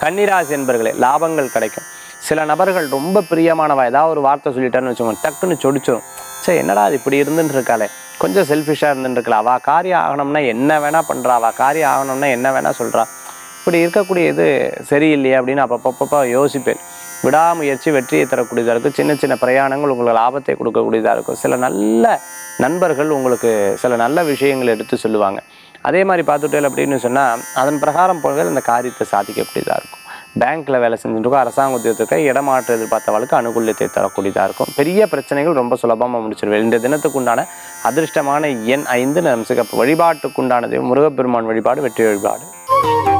கன்னிராசி என்பர்களே லாபங்கள் கிடைக்கும் சில நபர்கள் ரொம்ப பிரியமானவா ஏதாவது ஒரு வார்த்தை சொல்லிட்டான்னு வச்சுக்கோங்க டக்குன்னு சொடிச்சிடும் சரி என்னடா அது இப்படி இருந்துட்டு இருக்காளே கொஞ்சம் செல்ஃபிஷாக இருந்துட்டு இருக்கலாம் அவள் காரியம் ஆகணும்னா என்ன வேணால் பண்ணுறா அவள் காரியம் ஆகணும்னா என்ன வேணால் சொல்கிறா இப்படி இருக்கக்கூடிய இது சரியில்லையே அப்படின்னு அப்பப்பப்போ யோசிப்பேன் விடாமுயற்சி வெற்றியை தரக்கூடியதாக இருக்கும் சின்ன சின்ன பிரயாணங்கள் உங்களுக்கு லாபத்தை கொடுக்கக்கூடியதாக இருக்கும் சில நல்ல நண்பர்கள் உங்களுக்கு சில நல்ல விஷயங்கள் எடுத்து சொல்லுவாங்க அதே மாதிரி பார்த்துட்டேன் அப்படின்னு சொன்னால் அதன் பிரகாரம் போக இந்த காரியத்தை சாதிக்கக்கூடியதாக இருக்கும் பேங்க்கில் வேலை செஞ்சுட்டு இருக்கோம் அரசாங்க உத்தியோகத்துக்கு இடமாற்று எதிர்பார்த்தவளுக்கு அனுகூல்யத்தை தரக்கூடியதாக இருக்கும் பெரிய பிரச்சனைகள் ரொம்ப சுலபமாக முடிச்சிருவேன் இந்த தினத்துக்கு உண்டான அதிர்ஷ்டமான எண் ஐந்து நிறம் சிகப்பு வழிபாட்டுக்குண்டானது முருகப்பெருமான் வழிபாடு வெற்றி வழிபாடு